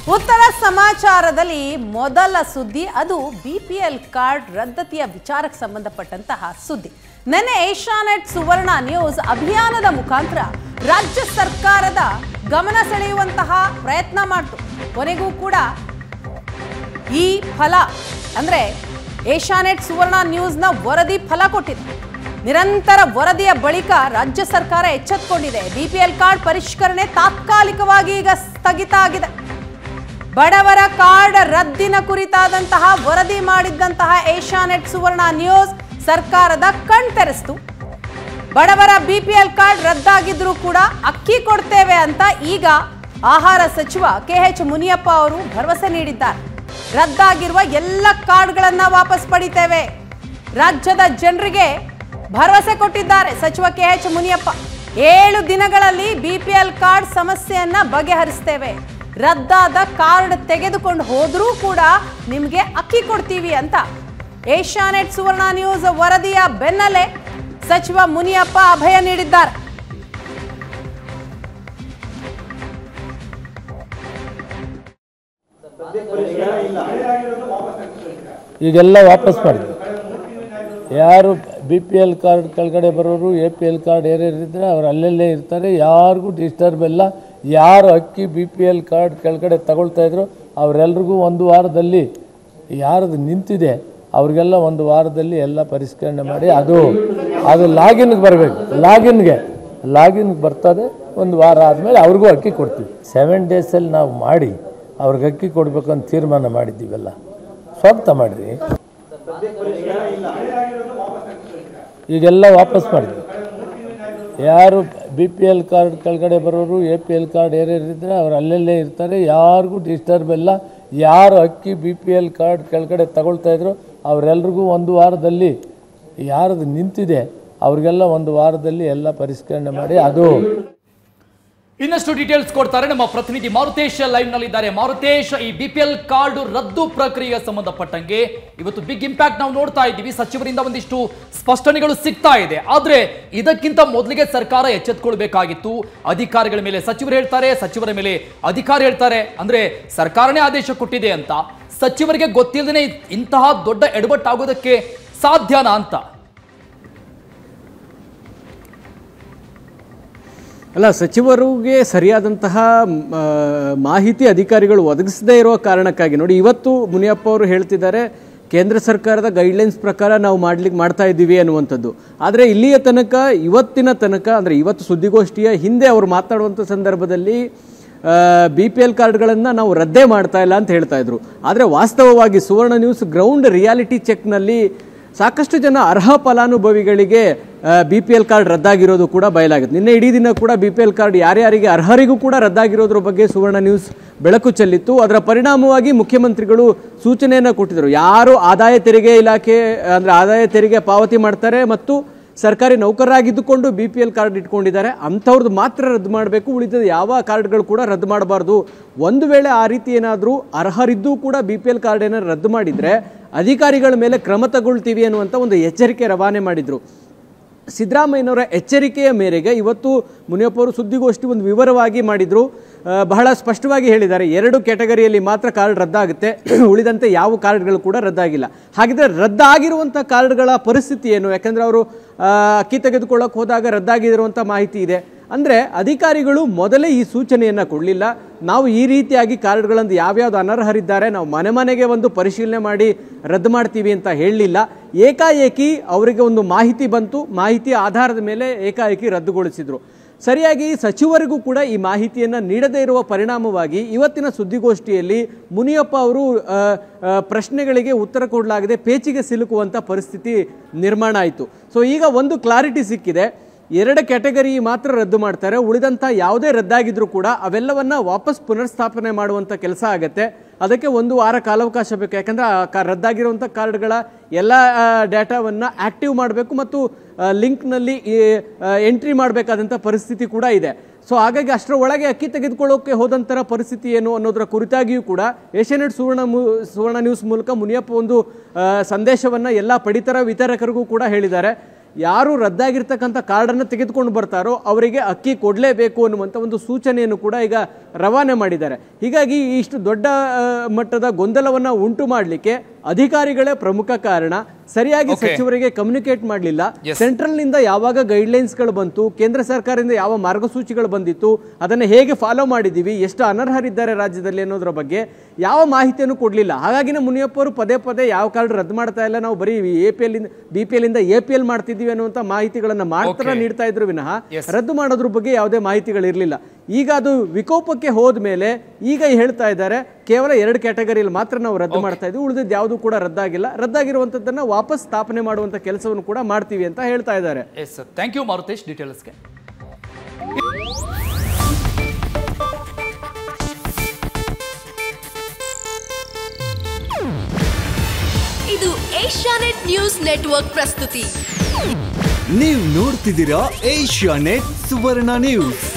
ಉತ್ತರ ಸಮಾಚಾರದಲ್ಲಿ ಮೊದಲ ಸುದ್ದಿ ಅದು ಬಿ ಪಿ ಎಲ್ ಕಾರ್ಡ್ ರದ್ದತಿಯ ವಿಚಾರಕ್ಕೆ ಸಂಬಂಧಪಟ್ಟಂತಹ ಸುದ್ದಿ ನೆನ್ನೆ ಏಷ್ಯಾನೆಟ್ ಸುವರ್ಣ ನ್ಯೂಸ್ ಅಭಿಯಾನದ ಮುಖಾಂತರ ರಾಜ್ಯ ಸರ್ಕಾರದ ಗಮನ ಸೆಳೆಯುವಂತಹ ಪ್ರಯತ್ನ ಮಾಡಿತು ಕೊನೆಗೂ ಕೂಡ ಈ ಫಲ ಅಂದ್ರೆ ಏಷ್ಯಾನೆಟ್ ಸುವರ್ಣ ನ್ಯೂಸ್ನ ವರದಿ ಫಲ ಕೊಟ್ಟಿದೆ ನಿರಂತರ ವರದಿಯ ಬಳಿಕ ರಾಜ್ಯ ಸರ್ಕಾರ ಎಚ್ಚೆತ್ತುಕೊಂಡಿದೆ ಬಿಪಿಎಲ್ ಕಾರ್ಡ್ ಪರಿಷ್ಕರಣೆ ತಾತ್ಕಾಲಿಕವಾಗಿ ಈಗ ಸ್ಥಗಿತ ಆಗಿದೆ ಬಡವರ ಕಾರ್ಡ್ ರದ್ದಿನ ಕುರಿತಾದಂತಹ ವರದಿ ಮಾಡಿದ್ದಂತಹ ಏಷ್ಯಾನೆಟ್ ಸುವರ್ಣ ನ್ಯೂಸ್ ಸರ್ಕಾರದ ಕಣ್ತೆರೆಸ್ತು ಬಡವರ ಬಿಪಿಎಲ್ ಕಾರ್ಡ್ ರದ್ದಾಗಿದ್ರೂ ಕೂಡ ಅಕ್ಕಿ ಕೊಡ್ತೇವೆ ಅಂತ ಈಗ ಆಹಾರ ಸಚಿವ ಕೆಎಚ್ ಮುನಿಯಪ್ಪ ಅವರು ಭರವಸೆ ನೀಡಿದ್ದಾರೆ ರದ್ದಾಗಿರುವ ಎಲ್ಲ ಕಾರ್ಡ್ಗಳನ್ನ ವಾಪಸ್ ಪಡಿತೇವೆ ರಾಜ್ಯದ ಜನರಿಗೆ ಭರವಸೆ ಕೊಟ್ಟಿದ್ದಾರೆ ಸಚಿವ ಕೆಎಚ್ ಮುನಿಯಪ್ಪ ಏಳು ದಿನಗಳಲ್ಲಿ ಬಿಪಿಎಲ್ ಕಾರ್ಡ್ ಸಮಸ್ಯೆಯನ್ನ ಬಗೆಹರಿಸ್ತೇವೆ ರದ್ದಾದ ಕಾರ್ಡ್ ತೆಗೆದುಕೊಂಡು ಹೋದ್ರೂ ಕೂಡ ನಿಮಗೆ ಅಕ್ಕಿ ಕೊಡ್ತೀವಿ ಅಂತ ಏಷ್ಯಾನೆಟ್ ಸುವರ್ಣ ನ್ಯೂಸ್ ವರದಿಯ ಬೆನ್ನಲ್ಲೇ ಸಚಿವ ಮುನಿಯಪ್ಪ ಅಭಯ ನೀಡಿದ್ದಾರೆ ಈಗೆಲ್ಲ ವಾಪಸ್ ಮಾಡಿದ್ವಿ ಯಾರು ಬಿ ಪಿ ಎಲ್ ಕಾರ್ಡ್ ಕೆಳಗಡೆ ಬರೋರು ಎ ಪಿ ಎಲ್ ಕಾರ್ಡ್ ಯಾರ್ಯಾರು ಇದ್ದರೆ ಅವ್ರು ಅಲ್ಲಲ್ಲೇ ಇರ್ತಾರೆ ಯಾರಿಗೂ ಡಿಸ್ಟರ್ಬ್ ಇಲ್ಲ ಯಾರು ಅಕ್ಕಿ ಬಿ ಪಿ ಎಲ್ ಕಾರ್ಡ್ ಕೆಳಗಡೆ ತಗೊಳ್ತಾ ಇದ್ರು ಅವರೆಲ್ರಿಗೂ ಒಂದು ವಾರದಲ್ಲಿ ಯಾರದು ನಿಂತಿದೆ ಅವ್ರಿಗೆಲ್ಲ ಒಂದು ವಾರದಲ್ಲಿ ಎಲ್ಲ ಪರಿಷ್ಕರಣೆ ಮಾಡಿ ಅದು ಅದು ಲಾಗಿನ್ಗೆ ಬರಬೇಕು ಲಾಗಿನ್ಗೆ ಲಾಗಿನ್ಗೆ ಬರ್ತದೆ ಒಂದು ವಾರ ಆದಮೇಲೆ ಅವ್ರಿಗೂ ಅಕ್ಕಿ ಕೊಡ್ತೀವಿ ಸೆವೆನ್ ಡೇಸಲ್ಲಿ ನಾವು ಮಾಡಿ ಅವ್ರಿಗೆ ಅಕ್ಕಿ ಕೊಡಬೇಕು ಅಂತ ತೀರ್ಮಾನ ಮಾಡಿದ್ದೀವಲ್ಲ ಸ್ವಾಗತ ಮಾಡಿರಿ ಈಗೆಲ್ಲ ವಾಪಸ್ ಮಾಡಿದ್ವಿ ಯಾರು ಬಿ ಪಿ ಎಲ್ ಕಾರ್ಡ್ ಕೆಳಗಡೆ ಬರೋರು ಎ ಪಿ ಎಲ್ ಕಾರ್ಡ್ ಯಾರ್ಯಾರು ಇದ್ದರೆ ಅವ್ರು ಅಲ್ಲಲ್ಲೇ ಇರ್ತಾರೆ ಯಾರಿಗೂ ಡಿಸ್ಟರ್ಬ್ ಇಲ್ಲ ಯಾರು ಅಕ್ಕಿ ಬಿ ಪಿ ಎಲ್ ಕಾರ್ಡ್ ಕೆಳಗಡೆ ತಗೊಳ್ತಾ ಇದ್ರು ಅವರೆಲ್ರಿಗೂ ಒಂದು ವಾರದಲ್ಲಿ ಯಾರದು ನಿಂತಿದೆ ಅವ್ರಿಗೆಲ್ಲ ಒಂದು ವಾರದಲ್ಲಿ ಎಲ್ಲ ಪರಿಷ್ಕರಣೆ ಮಾಡಿ ಅದು ಇನ್ನಷ್ಟು ಡೀಟೇಲ್ಸ್ ಕೊಡ್ತಾರೆ ನಮ್ಮ ಪ್ರತಿನಿಧಿ ಮಾರುತೇಶ್ ಲೈವ್ ನಲ್ಲಿದ್ದಾರೆ ಮಾರುತೇಶ್ ಈ ಬಿ ಪಿ ಎಲ್ ಕಾರ್ಡ್ ರದ್ದು ಪ್ರಕ್ರಿಯೆಗೆ ಸಂಬಂಧಪಟ್ಟಂಗೆ ಇವತ್ತು ಬಿಗ್ ಇಂಪ್ಯಾಕ್ಟ್ ನಾವು ನೋಡ್ತಾ ಇದ್ದೀವಿ ಸಚಿವರಿಂದ ಒಂದಿಷ್ಟು ಸ್ಪಷ್ಟನೆಗಳು ಸಿಗ್ತಾ ಇದೆ ಆದ್ರೆ ಇದಕ್ಕಿಂತ ಮೊದಲಿಗೆ ಸರ್ಕಾರ ಎಚ್ಚೆತ್ಕೊಳ್ಬೇಕಾಗಿತ್ತು ಅಧಿಕಾರಿಗಳ ಮೇಲೆ ಸಚಿವರು ಹೇಳ್ತಾರೆ ಸಚಿವರ ಮೇಲೆ ಅಧಿಕಾರಿ ಹೇಳ್ತಾರೆ ಅಂದ್ರೆ ಸರ್ಕಾರನೇ ಆದೇಶ ಕೊಟ್ಟಿದೆ ಅಂತ ಸಚಿವರಿಗೆ ಗೊತ್ತಿಲ್ಲದೇ ಇಂತಹ ದೊಡ್ಡ ಎಡವಟ್ಟಾಗೋದಕ್ಕೆ ಸಾಧ್ಯನಾ ಅಂತ ಅಲ್ಲ ಸಚಿವರಿಗೆ ಸರಿಯಾದಂತಹ ಮ್, ಆ, ಮಾಹಿತಿ ಅಧಿಕಾರಿಗಳು ಒದಗಿಸದೇ ಇರುವ ಕಾರಣಕ್ಕಾಗಿ ನೋಡಿ ಇವತ್ತು ಮುನಿಯಪ್ಪ ಅವರು ಹೇಳ್ತಿದ್ದಾರೆ ಕೇಂದ್ರ ಸರ್ಕಾರದ ಗೈಡ್ಲೈನ್ಸ್ ಪ್ರಕಾರ ನಾವು ಮಾಡ್ಲಿಕ್ಕೆ ಮಾಡ್ತಾ ಇದ್ದೀವಿ ಅನ್ನುವಂಥದ್ದು ಆದರೆ ಇಲ್ಲಿಯ ತನಕ ಇವತ್ತಿನ ತನಕ ಅಂದರೆ ಇವತ್ತು ಸುದ್ದಿಗೋಷ್ಠಿಯ ಹಿಂದೆ ಅವರು ಮಾತನಾಡುವಂಥ ಸಂದರ್ಭದಲ್ಲಿ ಬಿ ಪಿ ಎಲ್ ಕಾರ್ಡ್ಗಳನ್ನು ನಾವು ರದ್ದೇ ಮಾಡ್ತಾ ಇಲ್ಲ ಅಂತ ಹೇಳ್ತಾ ಇದ್ರು ಆದರೆ ವಾಸ್ತವವಾಗಿ ಸುವರ್ಣ ನ್ಯೂಸ್ ಗ್ರೌಂಡ್ ರಿಯಾಲಿಟಿ ಚೆಕ್ನಲ್ಲಿ ಸಾಕಷ್ಟು ಜನ ಅರ್ಹ ಫಲಾನುಭವಿಗಳಿಗೆ ಬಿ ಪಿ ಎಲ್ ಕಾರ್ಡ್ ರದ್ದಾಗಿರೋದು ಕೂಡ ಬಯಲಾಗುತ್ತೆ ನಿನ್ನೆ ಇಡೀ ದಿನ ಕೂಡ ಬಿ ಪಿ ಎಲ್ ಕಾರ್ಡ್ ಯಾರ್ಯಾರಿಗೆ ಅರ್ಹರಿಗೂ ಕೂಡ ರದ್ದಾಗಿರೋದ್ರ ಬಗ್ಗೆ ಸುವರ್ಣ ನ್ಯೂಸ್ ಬೆಳಕು ಚೆಲ್ಲಿತ್ತು ಅದರ ಪರಿಣಾಮವಾಗಿ ಮುಖ್ಯಮಂತ್ರಿಗಳು ಸೂಚನೆಯನ್ನು ಕೊಟ್ಟಿದ್ದರು ಯಾರು ಆದಾಯ ತೆರಿಗೆ ಇಲಾಖೆ ಅಂದರೆ ಆದಾಯ ತೆರಿಗೆ ಪಾವತಿ ಮಾಡ್ತಾರೆ ಮತ್ತು ಸರ್ಕಾರಿ ನೌಕರರಾಗಿದ್ದುಕೊಂಡು ಬಿ ಪಿ ಎಲ್ ಕಾರ್ಡ್ ಇಟ್ಕೊಂಡಿದ್ದಾರೆ ಅಂಥವ್ರದ್ದು ಮಾತ್ರ ರದ್ದು ಮಾಡಬೇಕು ಉಳಿದ ಯಾವ ಕಾರ್ಡ್ಗಳು ಕೂಡ ರದ್ದು ಮಾಡಬಾರ್ದು ಒಂದು ವೇಳೆ ಆ ರೀತಿ ಏನಾದರೂ ಅರ್ಹರಿದ್ದೂ ಕೂಡ ಬಿ ಪಿ ಎಲ್ ಕಾರ್ಡ್ ಏನಾದ್ರು ರದ್ದು ಮಾಡಿದರೆ ಅಧಿಕಾರಿಗಳ ಮೇಲೆ ಕ್ರಮ ತಗೊಳ್ತೀವಿ ಅನ್ನುವಂಥ ಒಂದು ಎಚ್ಚರಿಕೆ ರವಾನೆ ಮಾಡಿದರು ಸಿದ್ದರಾಮಯ್ಯನವರ ಎಚ್ಚರಿಕೆಯ ಮೇರೆಗೆ ಇವತ್ತು ಮುನಿಯಪ್ಪ ಅವರು ಸುದ್ದಿಗೋಷ್ಠಿ ಒಂದು ವಿವರವಾಗಿ ಮಾಡಿದರು ಆ, ಬಹಳ ಸ್ಪಷ್ಟವಾಗಿ ಹೇಳಿದ್ದಾರೆ ಎರಡು ಕ್ಯಾಟಗರಿಯಲ್ಲಿ ಮಾತ್ರ ಕಾರ್ಡ್ ರದ್ದಾಗುತ್ತೆ ಉಳಿದಂತೆ ಯಾವ ಕಾರ್ಡ್ಗಳು ಕೂಡ ರದ್ದಾಗಿಲ್ಲ ಹಾಗಿದ್ರೆ ರದ್ದಾಗಿರುವಂಥ ಕಾರ್ಡ್ಗಳ ಪರಿಸ್ಥಿತಿ ಏನು ಯಾಕಂದ್ರೆ ಅವರು ಆ, ಅಕ್ಕಿ ತೆಗೆದುಕೊಳ್ಳೋಕೆ ಹೋದಾಗ ರದ್ದಾಗಿರುವಂಥ ಮಾಹಿತಿ ಇದೆ ಅಂದರೆ ಅಧಿಕಾರಿಗಳು ಮೊದಲೇ ಈ ಸೂಚನೆಯನ್ನು ಕೊಡಲಿಲ್ಲ ನಾವು ಈ ರೀತಿಯಾಗಿ ಕಾರ್ಡ್ಗಳನ್ನು ಯಾವ್ಯಾವ್ದು ಅನರ್ಹರಿದ್ದಾರೆ ನಾವು ಮನೆ ಮನೆಗೆ ಒಂದು ಪರಿಶೀಲನೆ ಮಾಡಿ ರದ್ದು ಮಾಡ್ತೀವಿ ಅಂತ ಹೇಳಲಿಲ್ಲ ಏಕಾಏಕಿ ಅವರಿಗೆ ಒಂದು ಮಾಹಿತಿ ಬಂತು ಮಾಹಿತಿ ಆಧಾರದ ಮೇಲೆ ಏಕಾಏಕಿ ರದ್ದುಗೊಳಿಸಿದ್ರು ಸರಿಯಾಗಿ ಸಚಿವರಿಗೂ ಕೂಡ ಈ ಮಾಹಿತಿಯನ್ನು ನೀಡದೇ ಇರುವ ಪರಿಣಾಮವಾಗಿ ಇವತ್ತಿನ ಸುದ್ದಿಗೋಷ್ಠಿಯಲ್ಲಿ ಮುನಿಯಪ್ಪ ಅವರು ಆ, ಆ, ಪ್ರಶ್ನೆಗಳಿಗೆ ಉತ್ತರ ಕೊಡಲಾಗದೆ ಪೇಚಿಗೆ ಸಿಲುಕುವಂಥ ಪರಿಸ್ಥಿತಿ ನಿರ್ಮಾಣ ಆಯಿತು ಸೊ ಈಗ ಒಂದು ಕ್ಲಾರಿಟಿ ಸಿಕ್ಕಿದೆ ಎರಡು ಕ್ಯಾಟಗರಿ ಮಾತ್ರ ರದ್ದು ಮಾಡ್ತಾರೆ ಉಳಿದಂಥ ಯಾವುದೇ ರದ್ದಾಗಿದ್ರೂ ಕೂಡ ಅವೆಲ್ಲವನ್ನ ವಾಪಸ್ ಪುನರ್ಸ್ಥಾಪನೆ ಮಾಡುವಂಥ ಕೆಲಸ ಆಗತ್ತೆ ಅದಕ್ಕೆ ಒಂದು ವಾರ ಕಾಲಾವಕಾಶ ಬೇಕು ಯಾಕಂದ್ರೆ ಆ ಕಾ- ರದ್ದಾಗಿರುವಂಥ ಕಾರ್ಡ್ಗಳ ಎಲ್ಲ ಡೇಟಾವನ್ನು ಆಕ್ಟಿವ್ ಮಾಡಬೇಕು ಮತ್ತು ಲಿಂಕ್ನಲ್ಲಿ ಎಂಟ್ರಿ ಮಾಡಬೇಕಾದಂಥ ಪರಿಸ್ಥಿತಿ ಕೂಡ ಇದೆ ಸೊ ಹಾಗಾಗಿ ಅಷ್ಟರ ಒಳಗೆ ಅಕ್ಕಿ ತೆಗೆದುಕೊಳ್ಳೋಕೆ ಹೋದಂತರ ಪರಿಸ್ಥಿತಿ ಏನು ಅನ್ನೋದರ ಕುರಿತಾಗಿಯೂ ಕೂಡ ಏಷ್ಯಾನೆಟ್ ಸುವರ್ಣ ಮು ಸುವರ್ಣ ನ್ಯೂಸ್ ಮೂಲಕ ಮುನಿಯಪ್ಪ ಒಂದು ಆ, ಸಂದೇಶವನ್ನ ಎಲ್ಲ ಪಡಿತರ ವಿತರಕರಿಗೂ ಕೂಡ ಹೇಳಿದ್ದಾರೆ ಯಾರು ರದ್ದಾಗಿರ್ತಕ್ಕಂಥ ಕಾರ್ಡನ್ನು ತೆಗೆದುಕೊಂಡು ಬರ್ತಾರೋ ಅವರಿಗೆ ಅಕ್ಕಿ ಕೊಡಲೇಬೇಕು ಅನ್ನುವಂಥ ಒಂದು ಸೂಚನೆಯನ್ನು ಕೂಡ ಈಗ ರವಾನೆ ಮಾಡಿದ್ದಾರೆ ಹೀಗಾಗಿ ಇಷ್ಟು ದೊಡ್ಡ ಆ, ಮಟ್ಟದ ಗೊಂದಲವನ್ನು ಉಂಟು ಮಾಡಲಿಕ್ಕೆ ಅಧಿಕಾರಿಗಳೇ ಪ್ರಮುಖ ಕಾರಣ ಸರಿಯಾಗಿ Okay. ಸಚಿವರಿಗೆ ಕಮ್ಯುನಿಕೇಟ್ ಮಾಡಲಿಲ್ಲ Yes. ಸೆಂಟ್ರಲ್ ನಿಂದ ಯಾವಾಗ ಗೈಡ್ಲೈನ್ಸ್ಗಳು ಬಂತು ಕೇಂದ್ರ ಸರ್ಕಾರದಿಂದ ಯಾವ ಮಾರ್ಗಸೂಚಿಗಳು ಬಂದಿತ್ತು ಅದನ್ನು ಹೇಗೆ ಫಾಲೋ ಮಾಡಿದ್ದೀವಿ ಎಷ್ಟು ಅನರ್ಹರಿದ್ದಾರೆ ರಾಜ್ಯದಲ್ಲಿ ಅನ್ನೋದ್ರ ಬಗ್ಗೆ ಯಾವ ಮಾಹಿತಿಯನ್ನು ಕೊಡಲಿಲ್ಲ ಹಾಗಾಗಿನೇ ಮುನಿಯಪ್ಪ ಅವರು ಪದೇ ಪದೇ ಯಾವ ಕಾರ್ಡ್ ರದ್ದು ಮಾಡ್ತಾ ಇಲ್ಲ ನಾವು ಬರೀ A P L B P L ಇಂದ ಎ ಪಿ ಎಲ್ ಮಾಡ್ತಿದ್ದೀವಿ ಅನ್ನುವಂಥ ಮಾಹಿತಿಗಳನ್ನ ಮಾತ್ರ Okay. ನೀಡ್ತಾ ಇದ್ರು ವಿನಃ Yes. ರದ್ದು ಮಾಡೋದ್ರ ಬಗ್ಗೆ ಯಾವುದೇ ಮಾಹಿತಿಗಳಿರಲಿಲ್ಲ ಈಗ ಅದು ವಿಕೋಪಕ್ಕೆ ಹೋದ್ಮೇಲೆ ಈಗ ಹೇಳ್ತಾ ಇದ್ದಾರೆ ಕೇವಲ ಎರಡು ಕ್ಯಾಟಗರಿಯಲ್ಲಿ ಮಾತ್ರ ನಾವು ರದ್ದು ಮಾಡ್ತಾ ಇದ್ವಿ ಉಳಿದಿದ್ದು ಯಾವುದು ಕೂಡ ರದ್ದಾಗಿಲ್ಲ ರದ್ದಾಗಿರುವಂಥದ್ದನ್ನ ವಾಪಸ್ ಸ್ಥಾಪನೆ ಮಾಡುವಂಥ ಕೆಲಸವನ್ನು ಕೂಡ ಮಾಡ್ತೀವಿ ಅಂತ ಹೇಳ್ತಾ ಇದ್ದಾರೆ ಎಸ್ ಥ್ಯಾಂಕ್ ಯು ಮಾರುತೇಶ್ ಡೀಟೇಲ್ಸ್ಗೆ ಇದು ಏಷ್ಯಾನೆಟ್ ನ್ಯೂಸ್ ನೆಟ್ವರ್ಕ್ ಪ್ರಸ್ತುತಿ ನೀವು ನೋಡ್ತಿದ್ದೀರಾ ಏಷ್ಯಾ ನೆಟ್ ಸುವರ್ಣ ನ್ಯೂಸ್